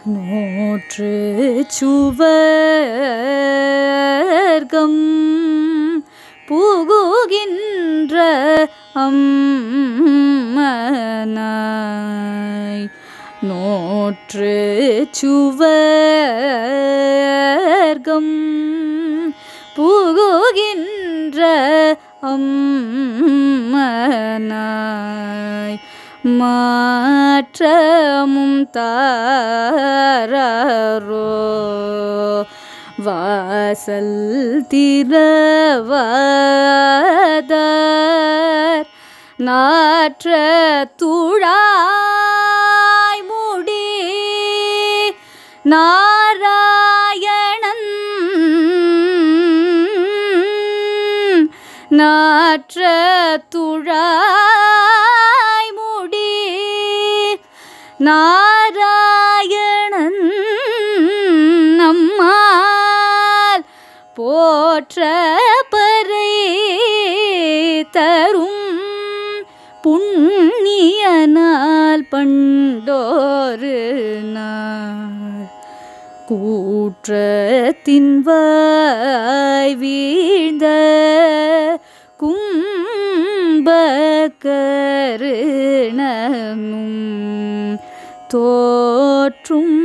நூற்று சுவர்க்கம் புகுகின்ற அம்மனாய் நூற்று சுவர்க்கம் புகுகின்ற அம்மனாய் மாற்றமும் தாரோ வாசல் திரவதார் நாற்ற துழாய் முடி நாராயணன் நாற்ற துழாய் முடி நாராயணன் நம்மால் போற்ற பறை தரும் புண்ணியனால் பண்டோரு நாள் கூற்றத்தின் வாய் வீழ்ந்த கும்பகருணனும் தோற்றும்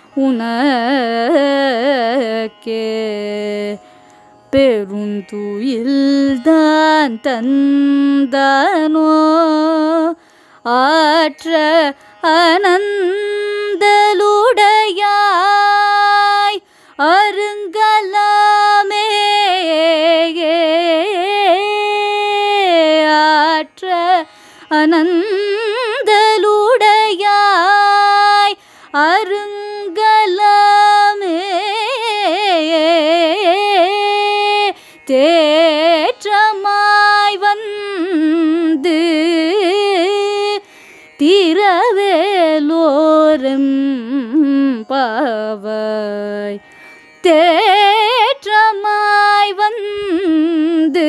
உனக்கே பெருந்துயில்தான் தந்தானோ ஆற்ற அனந்தலுடையாய் அருங்கலமே ஆற்ற அனந்தலுடையாய் அருங்கலமே தேற்றமாய் வந்து திரவேலோரம் பாவாய் தேற்றமாய் வந்து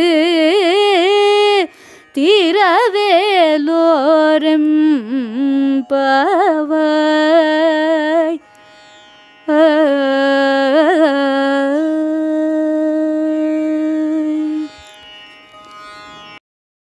திரவேலோரம் பாவாய்